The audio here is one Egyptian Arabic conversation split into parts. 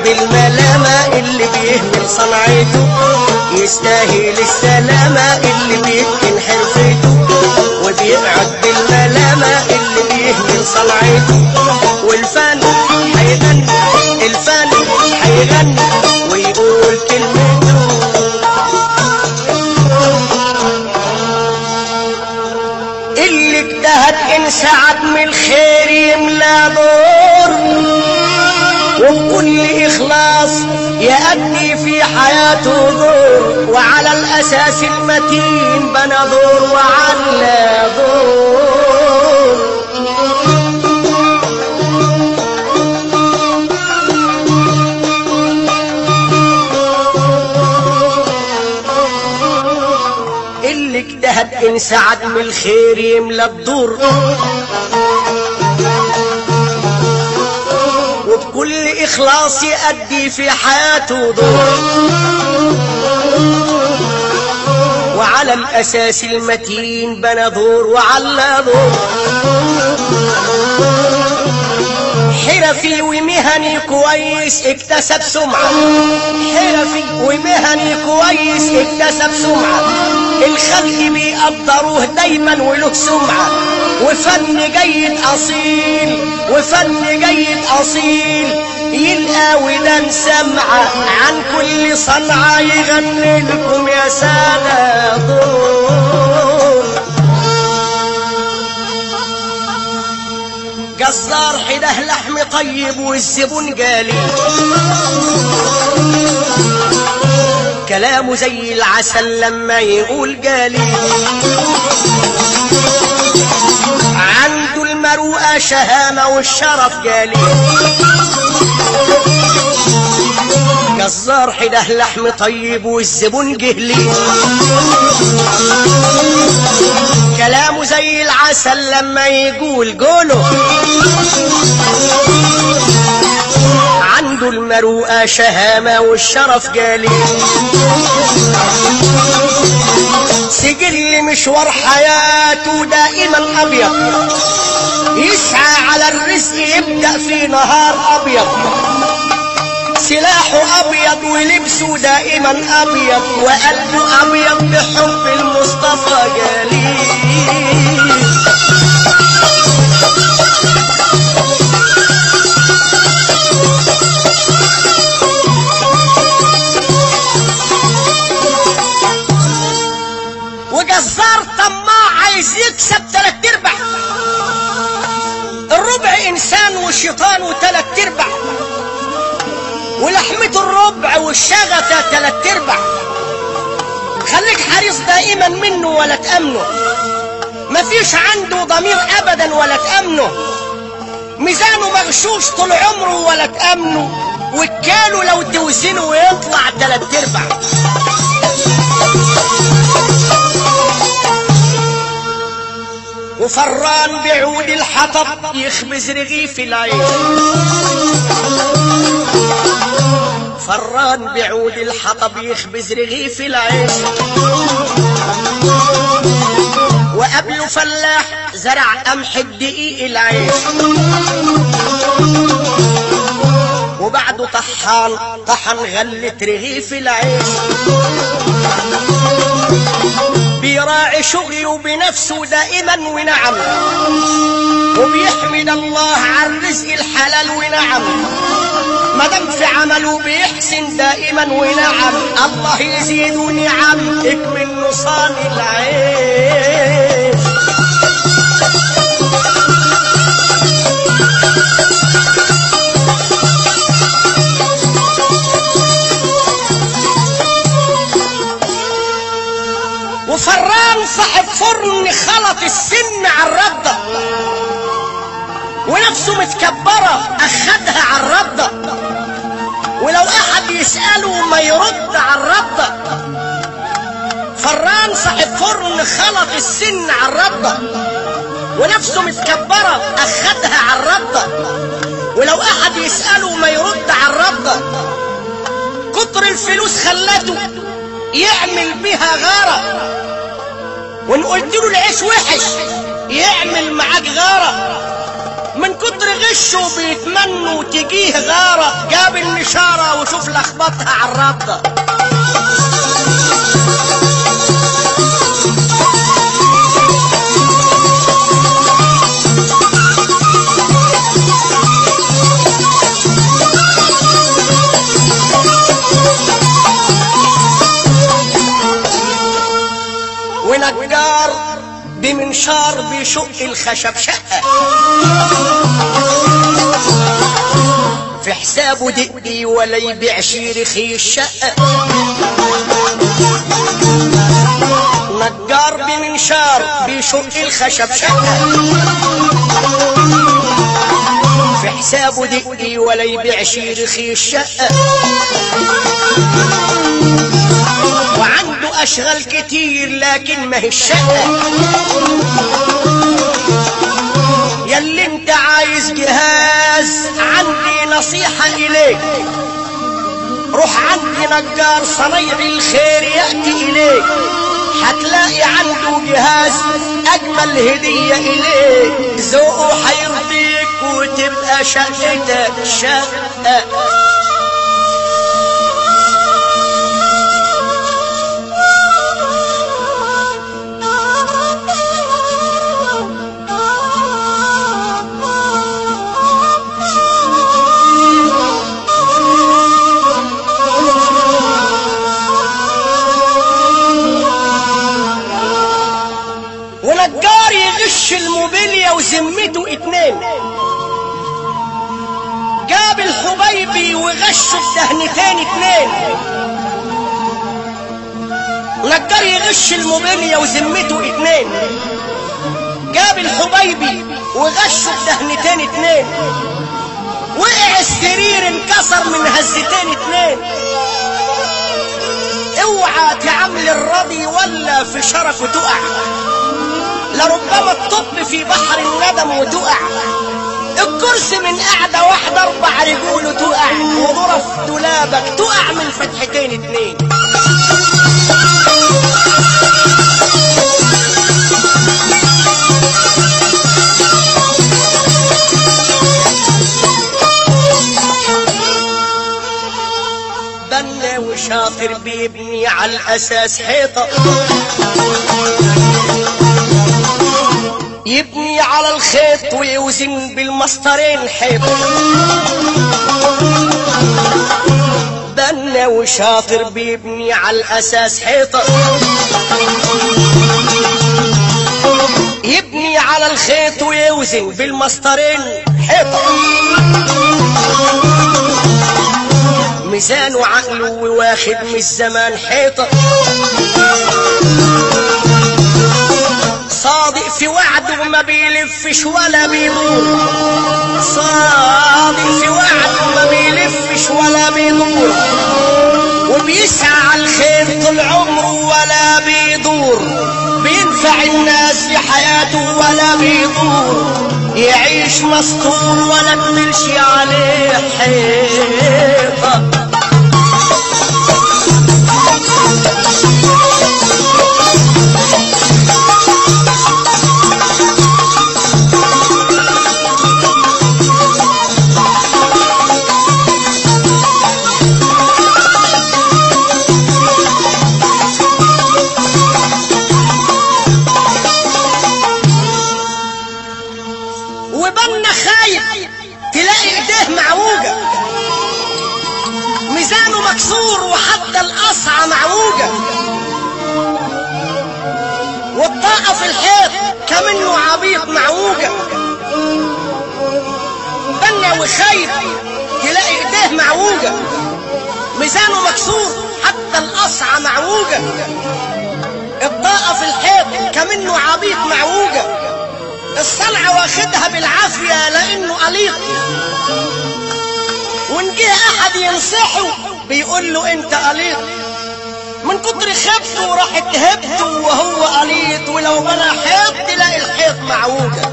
بالملامة اللي بيهمل صنعته يستاهل السلامة اللي بيتقن حرفته وبيقعد بالملامة اللي بيهمل صنعته والفن هيغني الفن هيغني ويقول كلمته اللي اجتهد ان سعد من الخير يملى دور وبكل اخلاص يأدي في حياته دور وعلى الاساس المتين بنى دور وعلى دور اللي اجتهد ان سعد من الخير يملى الدور وبكل اخلاص يأدي في حياته دور وعلى الاساس المتين بنى دور وعلى دور حرفي ومهني كويس اكتسب سمعة حرفي ومهني كويس اكتسب سمعة الخلق بيقدروه دايما وله سمعة وفن جيد اصيل وفن جيد اصيل يلقى ودان سمعة عن كل صنعة يغني لكم يا سادة دور جزار حده لحم طيب والزبون جالي كلامه زي العسل لما يقول جالي عنده المروءة شهامة والشرف جالي جزار حده لحم طيب والزبون جهلي كلامه زي العسل لما يقول قوله عنده المروءة شهامة والشرف جالي سجل مشوار حياته دائما أبيض يسعى على الرزق يبدأ في نهار أبيض سلاحه أبيض ولبسه دائما أبيض وقلبه أبيض بحب المصطفى جليل وجزار طماع عايز يكسب تلات ارباع الربع انسان والشيطان وتلات ارباع ولحمته الربع والشغفة تلات ارباع خليك حريص دائما منه ولا تأمنه مفيش عنده ضمير ابدا ولا تأمنه ميزانه مغشوش طول عمره ولا تأمنه وكاله لو توزنه ويطلع تلات ارباع وفران بعود الحطب يخبز رغيف العيش فران بعود الحطب يخبز رغيف العيش وقبله فلاح زرع قمح الدقيق العيش وبعده طحان طحن غلة رغيف العيش بيراعي شغله بنفسه دائما ونعم وبيحمد الله على الرزق الحلال ونعم ما دام في عمله بيحسن دائما ونعم الله يزيد نعم اكمل نصان العيش وفران صاحب فرن خلط السن على الردة ونفسه متكبرة أخدها على الردة ولو أحد يسأله ما يرد على الردة فران صاحب فرن خلط السن على الردة ونفسه متكبرة أخدها على الردة ولو أحد يسأله ما يرد على الردة كتر الفلوس خلته يعمل بها غارة وان قلت له العيش وحش يعمل معاك غارة من كتر غشه بيتمنوا تجيه غارة جاب النشارة وشوف لخبطها على الرابطة ونجار بمنشار بيشق الخشب شقة في حسابه دقي ولا يبيع شيرخي الشقة نجار بمنشار بيشق الخشب شقة في حسابه دقي ولا يبيع شيرخي الشقة وعنده أشغال كتير لكن ما هي الشقة ياللي انت عايز جهاز عندي نصيحة إليك روح عندي نجار صنيع الخير يأتي إليك هتلاقي عنده جهاز أجمل هدية إليك ذوقه هيرضيك وتبقى شقتك شقة ونجار يغش الموبيليا وذمته اتنين جاب الحبيبي وغشه بدهنتين اتنين نجار يغش الموبيليا وذمته اتنين جاب الحبيبي وغشه بدهنتين اتنين وقع السرير انكسر من هزتين اتنين اوعى تعمل الرضي ولا في شرفه تقع لربما تطب في بحر الندم وتقع الكرسي من قعدة واحدة أربع رجول تقع وغرف دولابك تقع من فتحتين اتنين بنا وشاطر بيبني على الأساس حيطة يبني على الخيط ويوزن بالمسطرين حيط بنا وشاطر بيبني على الأساس حيطة يبني على الخيط ويوزن بالمسطرين حيطة ميزان وعقله وواخد من الزمان حيطة صادق في وعده وما بيلفش ولا بيدور صادق في وعده وما بيلفش ولا بيدور وبيسعى على الخير طول عمره ولا بيدور بينفع الناس في حياته ولا بيدور يعيش مسطور ولا تملش عليه حيطه وبنا خايف تلاقي ايديه معوجة ميزانه مكسور وحتى القصعة معوجة والطاقة في الحيط كمنه عبيط معوجة بنا وخايف تلاقي ايديه معوجة ميزانه مكسور حتى القصعة معوجة الطاقة في الحيط كمنه عبيط معوجة الصلعة واخدها بالعافية لأنه قليط وإن جه أحد ينصحه بيقول له أنت قليط من كتر خبته راحت هبته وهو قليط ولو بنى حيط تلاقي الحيط معوجة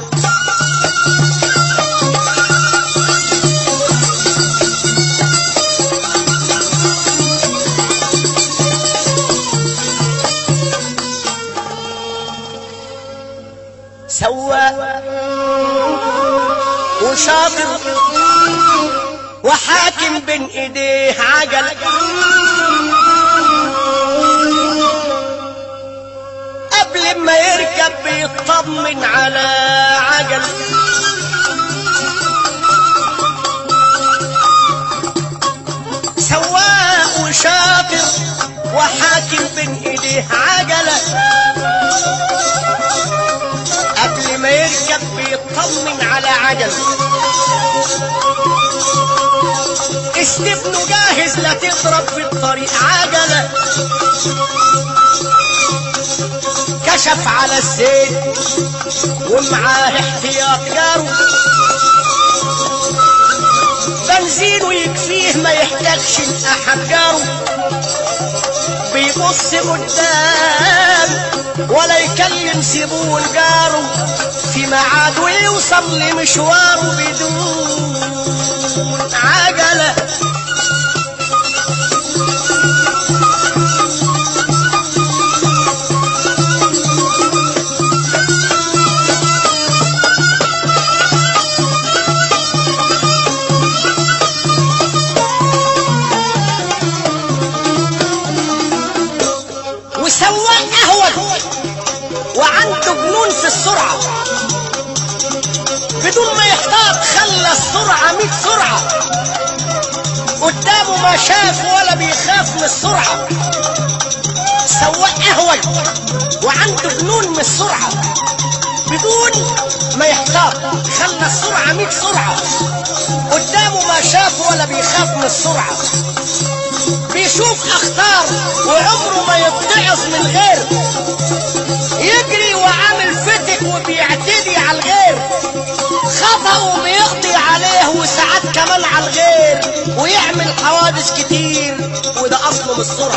سواق وشاطر وحاكم بين ايديه عجل قبل ما يركب بيطمن على عجل سواق وشاطر وحاكم بين ايديه عجلة قبل ما يركب بيطمن على عجل استبنه جاهز لا تضرب في الطريق عجلة كشف على الزيت ومعاه احتياط جاره بنزينه يكفيه ما يحتاجش لأحد جاره بيبص قدام ولا يكلم زبون جاره في ميعاد ويوصل لمشواره بدون عجله وسواق قهوة وعنده جنون في السرعة بدون ما يحتاط خلى السرعة 100 سرعة قدامه ما شاف ولا بيخاف من السرعة سواق قهوة وعنده جنون من السرعة بدون ما يحتاط خلى السرعة 100 سرعة قدامه ما شاف ولا بيخاف من السرعة بيشوف اخطار وعمره ما يتعظ من غير يجري وعامل فتك وبيعتدي على الغير خطأه بيقضي عليه وساعات كمان على الغير ويعمل حوادث كتير وده اصله من السرعه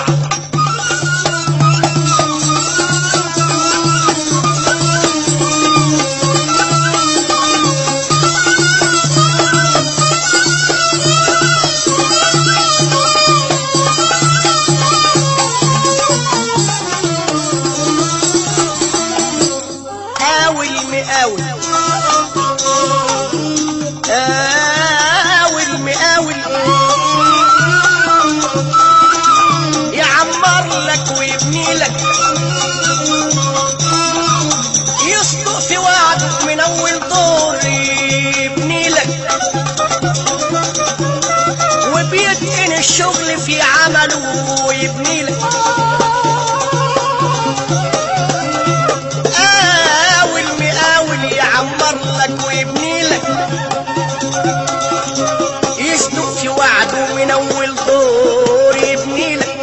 قاول مقاول قاول مقاول يعمر لك ويبني لك يصدق في وعده من اول دور يبني لك وبيتقن الشغل في عمله ويبني لك قاول مقاول يعمر لك ويبني لك يصدق في وعده من اول دور يبني لك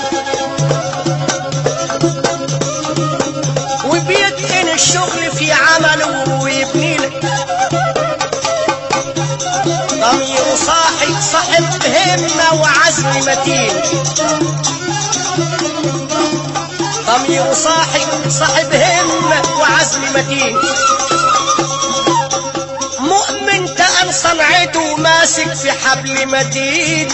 وبيتقن الشغل في عمله ويبني لك ضمير صاحب صاحب همة وعزم متين ضمير صاحب صاحب همة وعزم متين مؤمن تأن صنعته ماسك في حبل متين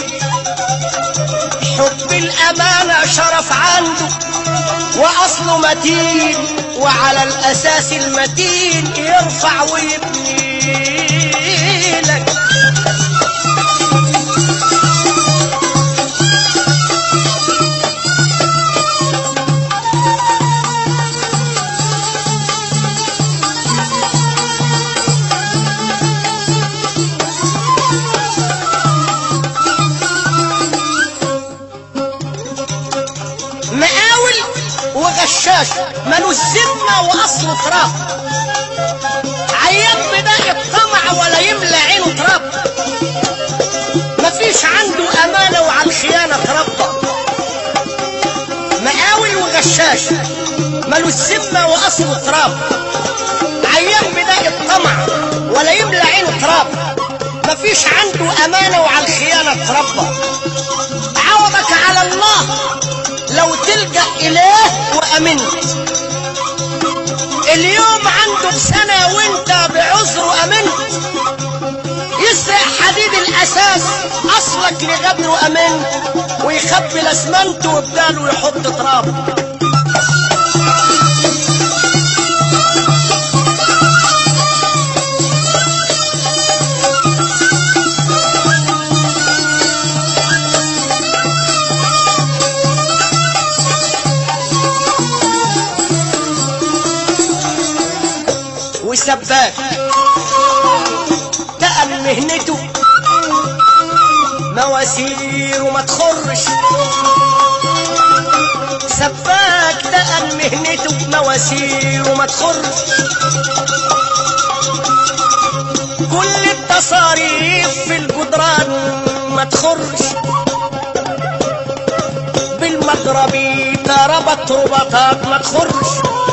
حب الأمانة شرف عنده وأصله متين وعلى الأساس المتين يرفع ويبني لك مقاول وغشاش ملوش ذمة وأصله تراب عيان بداء الطمع ولا يملى عينه تراب مفيش عنده أمانة وعلى الخيانة تربى مقاول وغشاش ملوش ذمة وأصله تراب عيان بداء الطمع ولا يملى عينه تراب مفيش عنده أمانة وعلى الخيانة تربى عوضك على الله لو تلجأ إليه وأمنت اليوم عنده بسنة وانت بعذره أمنت يسرق حديد الأساس أصلك لغدره أمنت ويخبي الأسمنت وبداله يحط تراب وسباك تقل مهنته مواسير وما تخرش سباك تقل مهنته مواسير وما تخرش كل التصاريف في الجدران ما تخرش بالمضربي ربط ربطات ما تخرش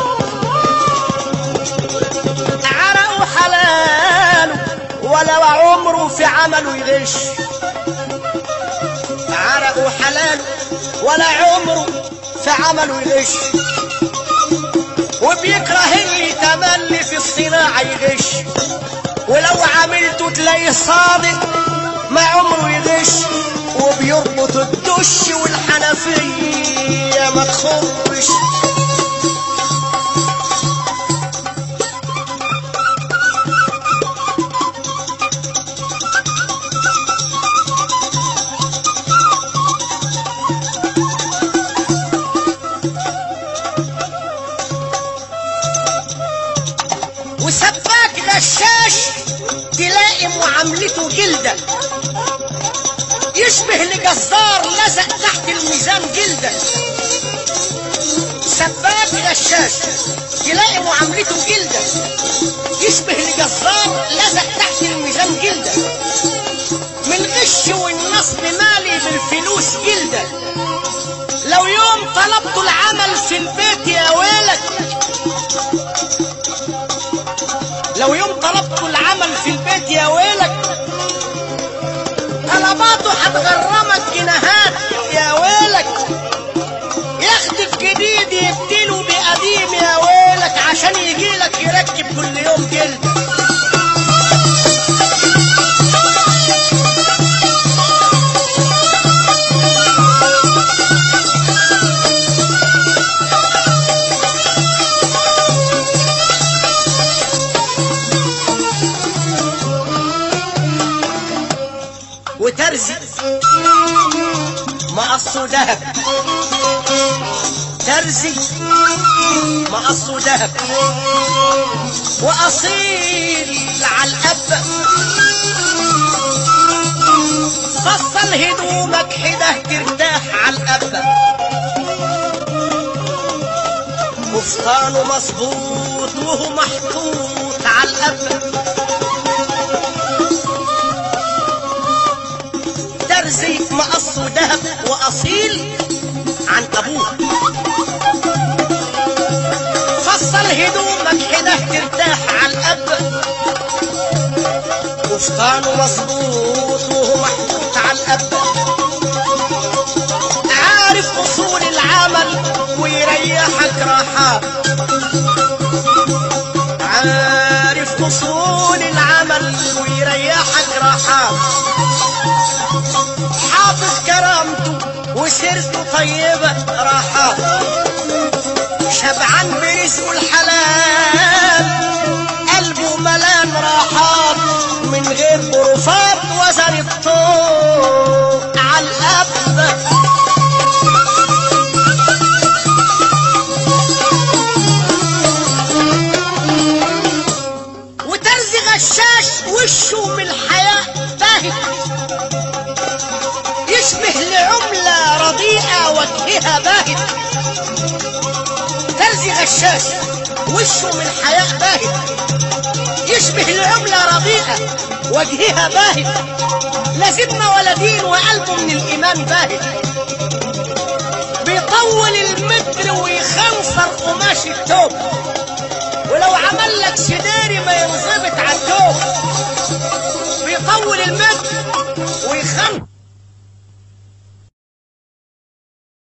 عرقه حلال ولو عمره في عمله يغش عرقه حلال ولا عمره في عمله يغش وبيكره اللي تملي في الصناعة يغش ولو عملته تلاقيه صادق ما عمره يغش وبيربط الدش والحنفية ما تخرش وسباك غشاش تلاقي معاملته جلدة يشبه لجزار لزق تحت الميزان جلدة سباك غشاش تلاقي معاملته جلدة يشبه لجزار لزق تحت الميزان جلدة من غش والنصب مالي بالفلوس جلدة لو يوم طلبت العمل في البيت يا ويلك لو يوم طلبت العمل في البيت يا ويلك طلباته هتغرمك جنيهات يا ويلك ياخدك جديد يبدله بقديم يا ويلك عشان يجيلك يركب كل يوم جلد وترزي مقصه دهب ترزي مقصه دهب واصيل على الاب فصل هدومك حده ترتاح على الاب وفطانه مظبوط وهو محطوط على الاب ترزي مقصه دهب واصيل عن ابوه فصل هدومك حده ترتاح على الاب وفطانه مظبوط وهو محطوط على الاب عارف اصول العمل ويريحك راحات عارف اصول العمل ويريحك راحات حافظ كرامته وسيرته طيبة راحات شبعان برزقه الحلال قلبه ملان راحات من غير غرفات وزن الطوق على الأب وترزي غشاش وشه من الحياة باهت يشبه لعملة رديئة وجهها باهت ترزي غشاش وشه من حياة باهت يشبه لعملة رديئة وجهها باهت لازمنا ولدين وقلبه من الإيمان باهت بيطول المتر ويخنصر قماش التوب ولو عمل لك سداري ما ينضبط على التوب بيطول المتر ويخنصر